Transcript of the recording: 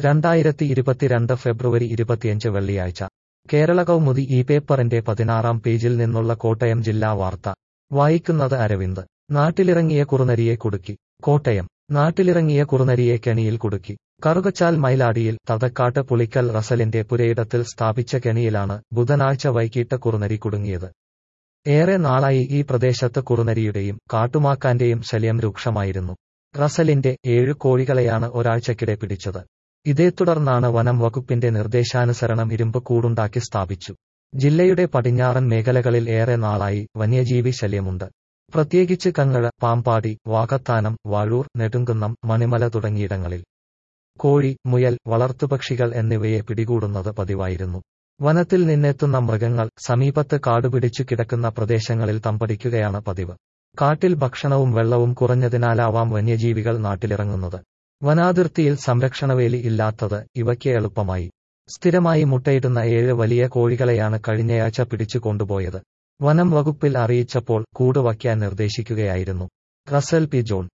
രണ്ടായിരത്തി ഇരുപത്തിരണ്ട് ഫെബ്രുവരി ഇരുപത്തിയഞ്ച് വെള്ളിയാഴ്ച കേരള കൗമുദി ഈ പേപ്പറിന്റെ പതിനാറാം പേജിൽ നിന്നുള്ള കോട്ടയം ജില്ലാ വാർത്ത വായിക്കുന്നത് അരവിന്ദ് നാട്ടിലിറങ്ങിയ കുറുനരിയെ കുടുക്കി കോട്ടയം നാട്ടിലിറങ്ങിയ കുറുനരിയെ കെണിയിൽ കുടുക്കി കറുകച്ചാൽ മൈലാടിയിൽ തതക്കാട്ട് പുളിക്കൽ റസലിന്റെ പുരയിടത്തിൽ സ്ഥാപിച്ച കെണിയിലാണ് ബുധനാഴ്ച വൈകിട്ട് കുറുനരി കുടുങ്ങിയത് ഏറെ നാളായി ഈ പ്രദേശത്ത് കുറുനരിയുടെയും കാട്ടുമാക്കാന്റെയും ശല്യം രൂക്ഷമായിരുന്നു റസലിന്റെ ഏഴു കോഴികളെയാണ് ഒരാഴ്ചക്കിടെ പിടിച്ചത് ഇതേ തുടർന്നാണ് വനം വകുപ്പിന്റെ നിർദ്ദേശാനുസരണം ഇരുമ്പ് കൂടുണ്ടാക്കി സ്ഥാപിച്ചു ജില്ലയുടെ പടിഞ്ഞാറൻ മേഖലകളിൽ ഏറെ നാളായി വന്യജീവി ശല്യമുണ്ട് പ്രത്യേകിച്ച് കങ്ങഴ പാമ്പാടി വാകത്താനം വാഴൂർ നെടുങ്കുന്നം മണിമല തുടങ്ങിയിടങ്ങളിൽ കോഴി മുയൽ വളർത്തുപക്ഷികൾ എന്നിവയെ പിടികൂടുന്നത് പതിവായിരുന്നു വനത്തിൽ നിന്നെത്തുന്ന മൃഗങ്ങൾ സമീപത്ത് കാടുപിടിച്ചു കിടക്കുന്ന പ്രദേശങ്ങളിൽ തമ്പടിക്കുകയാണ് പതിവ് കാട്ടിൽ ഭക്ഷണവും വെള്ളവും കുറഞ്ഞതിനാലാവാം വന്യജീവികൾ നാട്ടിലിറങ്ങുന്നത് വനാതിർത്തിയിൽ സംരക്ഷണവേലി ഇല്ലാത്തത് ഇവയ്ക്ക് എളുപ്പമായി സ്ഥിരമായി മുട്ടയിടുന്ന ഏഴ് വലിയ കോഴികളെയാണ് കഴിഞ്ഞയാഴ്ച പിടിച്ചു കൊണ്ടുപോയത് വനം വകുപ്പിൽ അറിയിച്ചപ്പോൾ കൂട് വയ്ക്കാൻ നിർദ്ദേശിക്കുകയായിരുന്നു റസൽ പി ജോൺ